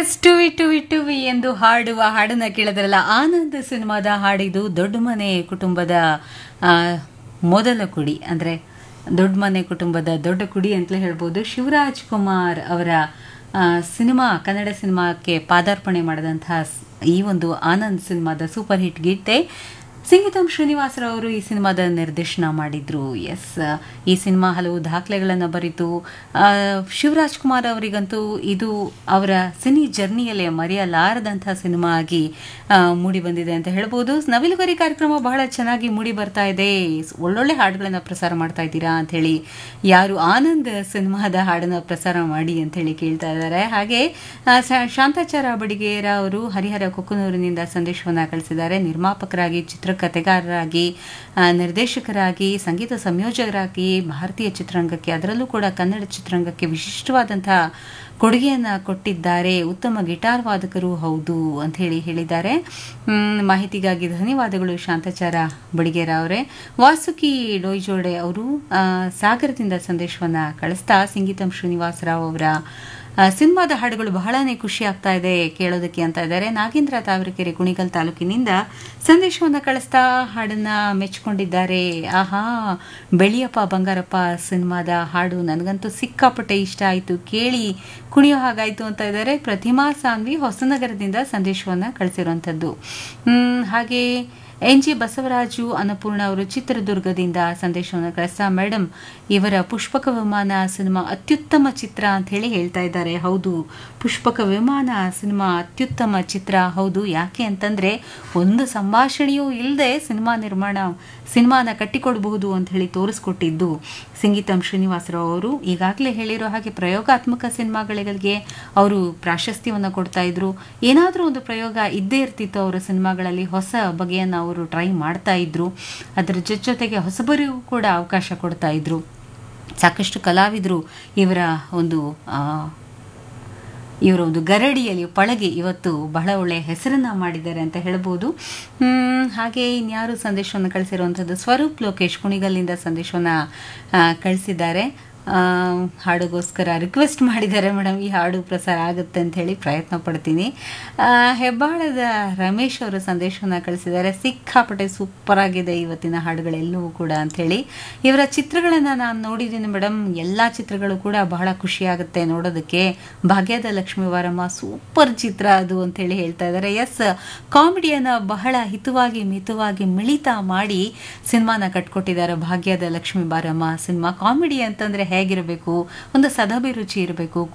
S ಟುವಿ ಟುವಿ ಟುವಿ ಎಂದು ಹಾಡುವ ಹಾಡನ್ನ ಕೇಳಿದ್ರಲ್ಲ ಆನಂದ್ ಸಿನಿಮಾದ ಹಾಡಿದು ದೊಡ್ಡ ಮನೆ ಕುಟುಂಬದ ಆ, ಮೊದಲ ಕುಡಿ ಅಂದರೆ ದೊಡ್ಡ ಮನೆ ಕುಟುಂಬದ ದೊಡ್ಡ ಕುಡಿ ಅಂತಲೇ ಹೇಳ್ಬೋದು ಶಿವರಾಜ್ ಕುಮಾರ್ ಅವರ ಆ, ಸಿನಿಮಾ ಕನ್ನಡ ಸಿನಿಮಾಕ್ಕೆ ಪಾದಾರ್ಪಣೆ ಮಾಡಿದಂತಹ ಸ್- ಈ ಒಂದು ಆನಂದ್ ಸಿನಿಮಾದ ಸೂಪರ್ ಹಿಟ್ ಗೀತೆ ಸಂಗೀತಂ ಶ್ರೀನಿವಾಸರಾವ್ ಅವರು ಈ ಸಿನಿಮಾದ ನಿರ್ದೇಶನ ಮಾಡಿದ್ರು ಎಸ್ ಈ ಸಿನಿಮಾ ಹಲವು ದಾಖಲೆಗಳನ್ನು ಬರಿತು ಆ, ಶಿವರಾಜ್ ಕುಮಾರ್ ಅವರಿಗಂತೂ ಇದು ಅವರ ಸಿನಿ ಜರ್ನಿಯಲ್ಲೇ ಮರೆಯಲಾರದಂಥ ಸಿನಿಮಾ ಆಗಿ ಆ, ಮೂಡಿ ಬಂದಿದೆ ಅಂತ ಹೇಳ್ಬೋದು ನವಿಲುಗರಿ ಕಾರ್ಯಕ್ರಮ ಬಹಳ ಚೆನ್ನಾಗಿ ಮೂಡಿ ಬರ್ತಾ ಇದೆ ಒಳ್ಳೊಳ್ಳೆ ಹಾಡುಗಳನ್ನು ಪ್ರಸಾರ ಮಾಡ್ತಾ ಇದ್ದೀರಾ ಅಂತ ಹೇಳಿ ಯಾರು ಆನಂದ್ ಸಿನಿಮಾದ ಹಾಡನ್ನ ಪ್ರಸಾರ ಮಾಡಿ ಅಂತ ಹೇಳಿ ಕೇಳ್ತಾ ಇದ್ದಾರೆ ಹಾಗೆ ಆ, ಶ- ಶಾಂತಾಚಾರ ಬಡಿಗೇರ ಅವರು ಹರಿಹರ ಕೊಕ್ಕನೂರಿನಿಂದ ಸಂದೇಶವನ್ನ ಕಳಿಸಿದ್ದಾರೆ ನಿರ್ಮಾಪಕರಾಗಿ ಚಿತ್ರಕಥೆಗಾರರಾಗಿ ಆ, ನಿರ್ದೇಶಕರಾಗಿ ಸಂಗೀತ ಸಂಯೋಜಕರಾಗಿ ಭಾರತೀಯ ಚಿತ್ರರಂಗಕ್ಕೆ ಅದರಲ್ಲೂ ಕೂಡ ಕನ್ನಡ ಚಿತ್ರರಂಗಕ್ಕೆ ವಿಶಿಷ್ಟವಾದಂತಹ ಕೊಡುಗೆಯನ್ನ ಕೊಟ್ಟಿದ್ದಾರೆ ಉತ್ತಮ ಗಿಟಾರ್ ವಾದಕರು ಹೌದು ಅಂತ ಹೇಳಿ ಹೇಳಿದ್ದಾರೆ ಮ್, ಮಾಹಿತಿಗಾಗಿ ಧನ್ಯವಾದಗಳು ಶಾಂತಾಚಾರ ಬಡಿಗೇರ ಅವರೇ ವಾಸುಕಿ ಡೋಯ್ಜೋಡೆ ಅವರು ಆ, ಸಾಗರದಿಂದ ಸಂದೇಶವನ್ನ ಕಳಿಸ್ತಾ ಸಂಗೀತಂ ಶ್ರೀನಿವಾಸರಾವ್ ಅವರ ಆ, ಸಿನಿಮಾದ ಹಾಡುಗಳು ಬಹಳನೇ ಖುಷಿ ಆಗ್ತಾ ಇದೆ ಕೇಳೋದಕ್ಕೆ ಅಂತ ಇದ್ದಾರೆ ನಾಗೇಂದ್ರ ತಾವರೆಕೆರೆ ಕುಣಿಗಲ್ ತಾಲೂಕಿನಿಂದ ಸಂದೇಶವನ್ನ ಕಳಿಸ್ತಾ ಹಾಡನ್ನ ಮೆಚ್ಕೊಂಡಿದ್ದಾರೆ ಆಹಾ ಬೆಳಿಯಪ್ಪ ಬಂಗಾರಪ್ಪ ಸಿನಿಮಾದ ಹಾಡು ನನಗಂತೂ ಸಿಕ್ಕಾಪಟ್ಟೆ ಇಷ್ಟ ಆಯಿತು ಕೇಳಿ ಕುಣಿಯೋ ಹಾಗಾಯ್ತು ಅಂತ ಇದ್ದಾರೆ ಪ್ರತಿಮಾ ಸಾನ್ವಿ ಹೊಸನಗರದಿಂದ ಸಂದೇಶವನ್ನ ಕಳಿಸಿರುವಂಥದ್ದು ಹ್ಮ್, ಹಾಗೆ ಎನ್ ಜಿ ಬಸವರಾಜು ಅನ್ನಪೂರ್ಣ ಅವರು ಚಿತ್ರದುರ್ಗದಿಂದ ಸಂದೇಶವನ್ನು ಕಳಿಸ್ತಾ ಮೇಡಮ್ ಇವರ ಪುಷ್ಪಕ ವಿಮಾನ ಸಿನಿಮಾ ಅತ್ಯುತ್ತಮ ಚಿತ್ರ ಅಂತ ಹೇಳಿ ಹೇಳ್ತಾ ಇದ್ದಾರೆ ಹೌದು ಪುಷ್ಪಕ ವಿಮಾನ ಸಿನಿಮಾ ಅತ್ಯುತ್ತಮ ಚಿತ್ರ ಹೌದು ಯಾಕೆ ಅಂತಂದ್ರೆ ಒಂದು ಸಂಭಾಷಣೆಯೂ ಇಲ್ಲದೆ ಸಿನಿಮಾ ನಿರ್ಮಾಣ ಸಿನಿಮಾನ ಕಟ್ಟಿಕೊಡಬಹುದು ಅಂತ ಹೇಳಿ ತೋರಿಸ್ಕೊಟ್ಟಿದ್ದು ಸಂಗೀತಂ ಶ್ರೀನಿವಾಸರಾವ್ ಅವರು ಈಗಾಗಲೇ ಹೇಳಿರೋ ಹಾಗೆ ಪ್ರಯೋಗಾತ್ಮಕ ಸಿನಿಮಾಗಳಿಗೆ ಅವರು ಪ್ರಾಶಸ್ತ್ಯವನ್ನು ಕೊಡ್ತಾ ಇದ್ರು ಏನಾದರೂ ಒಂದು ಪ್ರಯೋಗ ಇದ್ದೇ ಇರ್ತಿತ್ತು ಅವರ ಸಿನಿಮಾಗಳಲ್ಲಿ ಹೊಸ ಬಗೆಯನ್ನು ಅವರು ಟ್ರೈ ಮಾಡ್ತಾ ಇದ್ರು ಅದರ ಜೊತೆ ಜೊತೆಗೆ ಹೊಸಬರಿಗೂ ಕೂಡ ಅವಕಾಶ ಕೊಡ್ತಾ ಇದ್ರು ಸಾಕಷ್ಟು ಕಲಾವಿದರು ಇವರ ಒಂದು ಆ, ಇವರ ಒಂದು ಗರಡಿಯಲ್ಲಿ ಪಳಗಿ ಇವತ್ತು ಬಹಳ ಒಳ್ಳೆಯ ಹೆಸರನ್ನ ಮಾಡಿದ್ದಾರೆ ಅಂತ ಹೇಳ್ಬೋದು ಹ್ಮ್, ಹಾಗೆ ಇನ್ಯಾರು ಸಂದೇಶವನ್ನು ಕಳಿಸಿರುವಂಥದ್ದು ಸ್ವರೂಪ್ ಲೋಕೇಶ್ ಕುಣಿಗಲ್ಲಿಂದ ಸಂದೇಶವನ್ನು ಕಳಿಸಿದ್ದಾರೆ ಆ, ಹಾಡುಗೋಸ್ಕರ ರಿಕ್ವೆಸ್ಟ್ ಮಾಡಿದ್ದಾರೆ ಮೇಡಮ್ ಈ ಹಾಡು ಪ್ರಸಾರ ಆಗುತ್ತೆ ಅಂತ ಹೇಳಿ ಪ್ರಯತ್ನ ಪಡ್ತೀನಿ ಆ, ಹೆಬ್ಬಾಳದ ರಮೇಶ್ ಅವರು ಸಂದೇಶವನ್ನು ಕಳಿಸಿದ್ದಾರೆ ಸಿಕ್ಕಾಪಟ್ಟೆ ಸೂಪರ್ ಆಗಿದೆ ಇವತ್ತಿನ ಹಾಡುಗಳೆಲ್ಲವೂ ಕೂಡ ಅಂಥೇಳಿ ಇವರ ಚಿತ್ರಗಳನ್ನು ನಾನು ನೋಡಿದ್ದೀನಿ ಮೇಡಮ್ ಎಲ್ಲ ಚಿತ್ರಗಳು ಕೂಡ ಬಹಳ ಖುಷಿಯಾಗುತ್ತೆ ನೋಡೋದಕ್ಕೆ ಭಾಗ್ಯದ ಲಕ್ಷ್ಮೀ ವಾರಮ್ಮ ಸೂಪರ್ ಚಿತ್ರ ಅದು ಅಂತೇಳಿ ಹೇಳ್ತಾ ಇದ್ದಾರೆ ಎಸ್ ಕಾಮಿಡಿಯನ್ನು ಬಹಳ ಹಿತವಾಗಿ ಮಿತವಾಗಿ ಮಿಳಿತ ಮಾಡಿ ಸಿನಿಮಾನ ಕಟ್ಕೊಟ್ಟಿದ್ದಾರೆ ಭಾಗ್ಯದ ಲಕ್ಷ್ಮೀ ಬಾರಮ್ಮ ಸಿನಿಮಾ ಕಾಮಿಡಿ ಅಂತಂದ್ರೆ ಹೇಗಿರಬೇಕು ಒಂದು ಸದಭಿರುಚಿ ಇರಬೇಕು